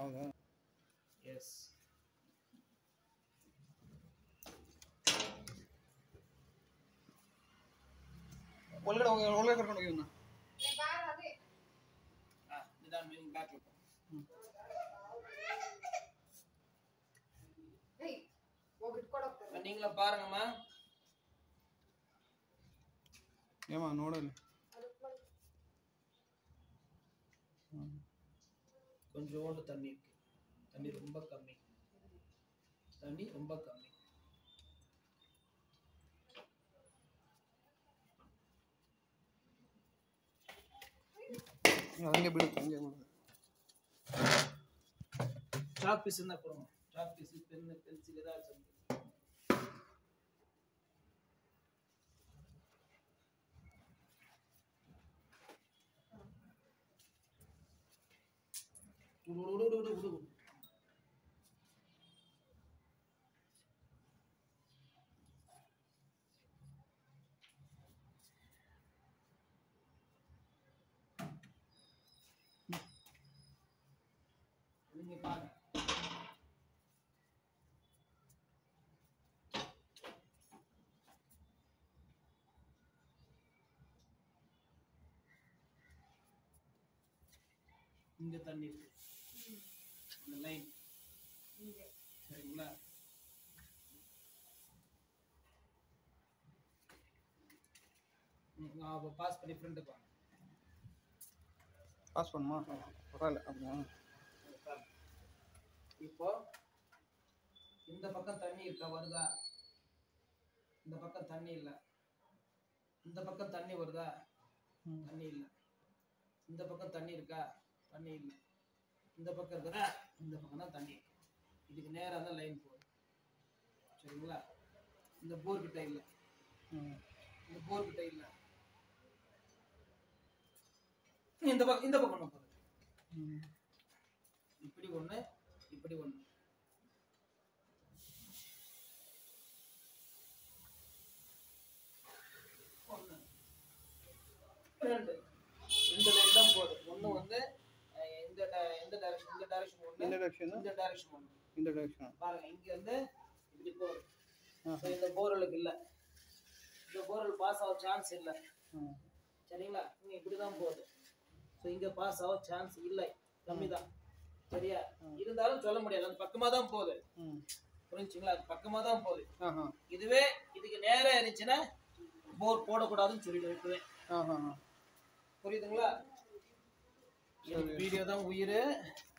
ಹೌದಾ ಎಸ್ ಒಳಗಡೆ ಹೋಗಿ ಒಳಗಡೆ ಕರ್ಕೊಂಡು ಹೋಗಿ ಇವ್ನ ನಿಧಾನ ಮೀನಿಂಗ್ ಬ್ಯಾಕ್ நீங்கள பாருங்கம்மா ஏமா ನೋಡಲ್ಲಿ கொஞ்சோண்டு தண்ணி இருக்கு தண்ணி ரொம்ப கம்மி தண்ணி ரொம்ப கம்மி ಹಂಗೆ ಬಿಡುತ್ತೆ ಹಂಗೆ ಬಿಡುತ್ತೆ சாக் பீஸ் இருந்தா போடுங்க சாக் பீஸ் பென் பென்சில் ஏதாச்சும் விடு, விடு, விடு, விடு, விடு, விடு. நீங்க பாருங்க இங்க தண்ணி இருக்கு இந்த லைன் சரிங்களா ம், அப்போ பாஸ் பண்ணி ஃப்ரெண்டுக்கு வாங்க பாஸ் பண்ணுமா பரவாயில்ல அப்படியா இப்போ இந்த பக்கம் தண்ணி இருக்கா வருதா இந்த பக்கம் தண்ணி இல்ல இந்த பக்கம் தண்ணி வருதா ம். தண்ணி இல்ல இந்த பக்கம் தண்ணி இருக்கா தண்ணி இல்ல இந்த பக்கம் இருக்குதா இந்த பக்கம் தான் தண்ணி இதுக்கு நேரா தான் லைன் போகுது சரிங்களா இந்த போர் கிட்ட இல்ல ம் இந்த போர் கிட்ட இல்ல இந்த பக்கம் இந்த பக்கம் ஒண்ணு போகுது ம் இப்படி ஒண்ணு இப்படி ஒண்ணு ஒண்ணு ரெண்டு ரெண்டு லைன் தான் போகுது ஒண்ணு வந்து அஹ், இந்த di- இந்த டைரக்ஷன் இந்த டைரக்ஷன் ஒண்ணு இந்த டைரக்ஷன் இந்த டைரக்ஷன் ஒண்ணு இந்த டைரக்ஷன் பாருங்க இங்க இருந்து இப்படி போகுது ஆ So, இந்த போரலுக்கு இல்ல இந்த போரல் பாஸ் ஆக சான்ஸ் இல்ல ம் சரிங்களா இங்க இப்படிதான் போகுது ஸோ இங்க பாஸ் ஆக சான்ஸ் இல்லை கம்மி தான் சரியா இருந்தாலும் சொல்ல முடியாது அது பக்கமா தான் போகுது ம் புரிஞ்சுங்களா அது பக்கமா தான் போகுது ஆஹா இதுவே இதுக்கு நேரா இருந்துச்சுன்னா போர் போடக்கூடாதுன்னு சொல்லிட்டு இருக்குவேன் ஆஹா புரியுதுங்களா வீடியோ தான் உயிர்